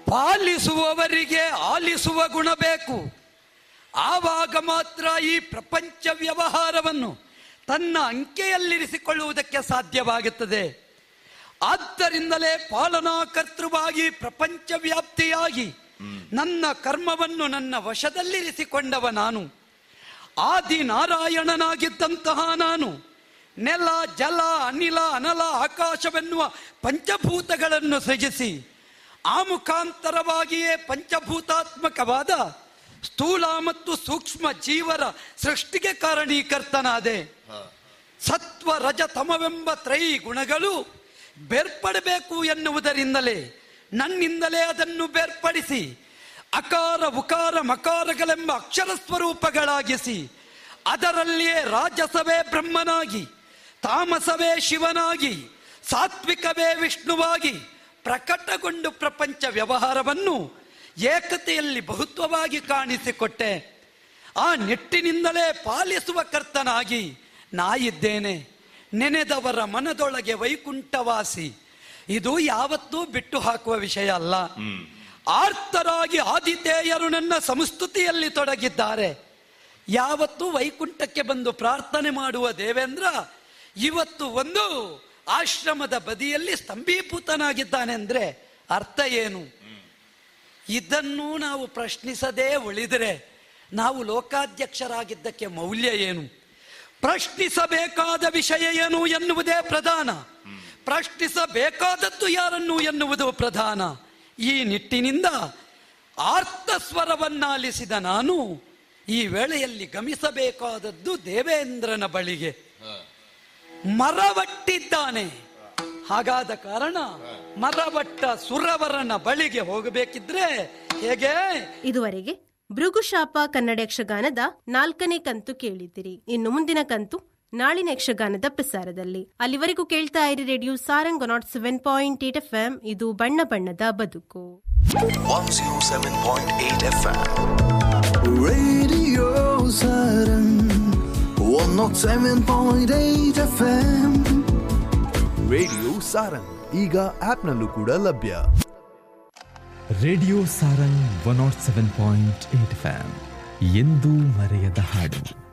ಪಾಲಿಸುವವರಿಗೆ ಆಲಿಸುವ ಗುಣ ಬೇಕು ಆವಾಗ ಮಾತ್ರ ಈ ಪ್ರಪಂಚ ವ್ಯವಹಾರವನ್ನು ತನ್ನ ಅಂಕೆಯಲ್ಲಿರಿಸಿಕೊಳ್ಳುವುದಕ್ಕೆ ಸಾಧ್ಯವಾಗುತ್ತದೆ ಆದ್ದರಿಂದಲೇ ಪಾಲನಾಕರ್ತೃವಾಗಿ ಪ್ರಪಂಚ ವ್ಯಾಪ್ತಿಯಾಗಿ ನನ್ನ ಕರ್ಮವನ್ನು ನನ್ನ ವಶದಲ್ಲಿರಿಸಿಕೊಂಡವ ನಾನು ಆದಿ ನಾರಾಯಣನಾಗಿದ್ದಂತಹ ನಾನು ನೆಲ ಜಲ ಅನಿಲ ಅನಲ ಆಕಾಶವೆನ್ನುವ ಪಂಚಭೂತಗಳನ್ನು ಸೃಜಿಸಿ ಆ ಮುಖಾಂತರವಾಗಿಯೇ ಪಂಚಭೂತಾತ್ಮಕವಾದ ಸ್ಥೂಲ ಮತ್ತು ಸೂಕ್ಷ್ಮ ಜೀವರ ಸೃಷ್ಟಿಗೆ ಕಾರಣೀಕರ್ತನಾದೆ ಸತ್ವ ರಜ ತಮವೆಂಬ ತ್ರೈ ಗುಣಗಳು ಬೇರ್ಪಡಬೇಕು ಎನ್ನುವುದರಿಂದಲೇ ನನ್ನಿಂದಲೇ ಅದನ್ನು ಬೇರ್ಪಡಿಸಿ ಅಕಾರ ಉಕಾರ ಮಕಾರಗಳೆಂಬ ಅಕ್ಷರ ಸ್ವರೂಪಗಳಾಗಿಸಿ ಅದರಲ್ಲಿಯೇ ರಾಜಸವೇ ಬ್ರಹ್ಮನಾಗಿ ತಾಮಸವೇ ಶಿವನಾಗಿ ಸಾತ್ವಿಕವೇ ವಿಷ್ಣುವಾಗಿ ಪ್ರಕಟಗೊಂಡು ಪ್ರಪಂಚ ವ್ಯವಹಾರವನ್ನು ಏಕತೆಯಲ್ಲಿ ಬಹುತ್ವವಾಗಿ ಕಾಣಿಸಿಕೊಟ್ಟೆ ಆ ನಿಟ್ಟಿನಿಂದಲೇ ಪಾಲಿಸುವ ಕರ್ತನಾಗಿ ನಾ ಇದ್ದೇನೆ ನೆನೆದವರ ಮನದೊಳಗೆ ವೈಕುಂಠವಾಸಿ ಇದು ಯಾವತ್ತೂ ಬಿಟ್ಟು ಹಾಕುವ ವಿಷಯ ಅಲ್ಲ ಆರ್ತರಾಗಿ ಆದಿತೇಯರು ನನ್ನ ಸಂಸ್ತುತಿಯಲ್ಲಿ ತೊಡಗಿದ್ದಾರೆ ಯಾವತ್ತೂ ವೈಕುಂಠಕ್ಕೆ ಬಂದು ಪ್ರಾರ್ಥನೆ ಮಾಡುವ ದೇವೇಂದ್ರ ಇವತ್ತು ಒಂದು ಆಶ್ರಮದ ಬದಿಯಲ್ಲಿ ಸ್ತಂಭೀಭೂತನಾಗಿದ್ದಾನೆ ಅಂದ್ರೆ ಅರ್ಥ ಏನು ಇದನ್ನು ನಾವು ಪ್ರಶ್ನಿಸದೇ ಉಳಿದರೆ ನಾವು ಲೋಕಾಧ್ಯಕ್ಷರಾಗಿದ್ದಕ್ಕೆ ಮೌಲ್ಯ ಏನು ಪ್ರಶ್ನಿಸಬೇಕಾದ ವಿಷಯ ಏನು ಎನ್ನುವುದೇ ಪ್ರಧಾನ ಪ್ರಶ್ನಿಸಬೇಕಾದದ್ದು ಯಾರನ್ನು ಎನ್ನುವುದು ಪ್ರಧಾನ ಈ ನಿಟ್ಟಿನಿಂದ ಆರ್ತ ಸ್ವರವನ್ನಾಲಿಸಿದ ನಾನು ಈ ವೇಳೆಯಲ್ಲಿ ಗಮಿಸಬೇಕಾದದ್ದು ದೇವೇಂದ್ರನ ಬಳಿಗೆ ಮರವಟ್ಟಿದ್ದಾನೆ ಹಾಗಾದ ಕಾರಣ ಮರವಟ್ಟ ಸುರವರನ ಬಳಿಗೆ ಹೋಗಬೇಕಿದ್ರೆ ಹೇಗೆ ಇದುವರೆಗೆ ಭೃಗುಶಾಪ ಕನ್ನಡ ಯಕ್ಷಗಾನದ ನಾಲ್ಕನೇ ಕಂತು ಕೇಳಿದ್ದೀರಿ ಇನ್ನು ಮುಂದಿನ ಕಂತು ನಾಳಿನ ಯಕ್ಷಗಾನದ ಪ್ರಸಾರದಲ್ಲಿ ಅಲ್ಲಿವರೆಗೂ ಕೇಳ್ತಾ ಇರಿ radio Sarang nought seven point eight F M ಇದು ಬಣ್ಣ ಬಣ್ಣದ ಬದುಕು 107.8 FM. Radio Saturn 107.8 FM radio Sarang ಈಗ ಆಪ್ನಲ್ಲೂ ಕೂಡ ಲಭ್ಯ radio Sarang one nought seven point eight FM ಎಂದೂ ಮರೆಯದ ಹಾಡು